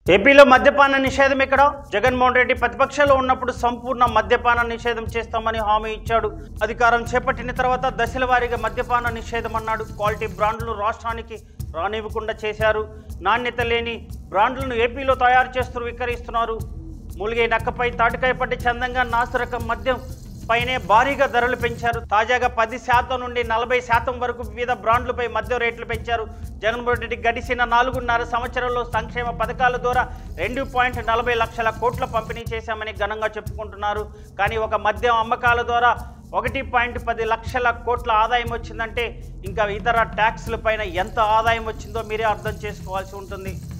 ఏపీలో మద్యపాన నిషేధం ఇక్కడ జగన్మోహన్ రెడ్డి ప్రతిపక్షంలో ఉన్నప్పుడు సంపూర్ణ మద్యపాన నిషేధం చేస్తామని హామీ ఇచ్చాడు అధికారం చేపట్టిన తర్వాత దశల వారీగా మద్యపాన నిషేధం అన్నాడు క్వాలిటీ బ్రాండ్లను రాష్ట్రానికి రానివ్వకుండా చేశారు నాణ్యత లేని బ్రాండ్లను ఏపీలో తయారు చేస్తూ విక్రయిస్తున్నారు మూలిగే నక్కపై తాటికాయ పట్టి చందంగా నాసురకం మద్యం పైనే భారీగా ధరలు పెంచారు తాజాగా పది శాతం నుండి నలభై శాతం వరకు వివిధ బ్రాండ్లపై మద్యం రేట్లు పెంచారు జగన్మోహన్ రెడ్డి గడిచిన నాలుగున్నర సంవత్సరంలో సంక్షేమ పథకాల ద్వారా రెండు పాయింట్ నలభై లక్షల కోట్ల పంపిణీ చేశామని ఘనంగా చెప్పుకుంటున్నారు కానీ ఒక మద్యం అమ్మకాల ద్వారా ఒకటి పాయింట్ పది లక్షల కోట్ల ఆదాయం వచ్చిందంటే ఇంకా ఇతర ట్యాక్స్ల పైన ఎంత ఆదాయం వచ్చిందో మీరే అర్థం చేసుకోవాల్సి ఉంటుంది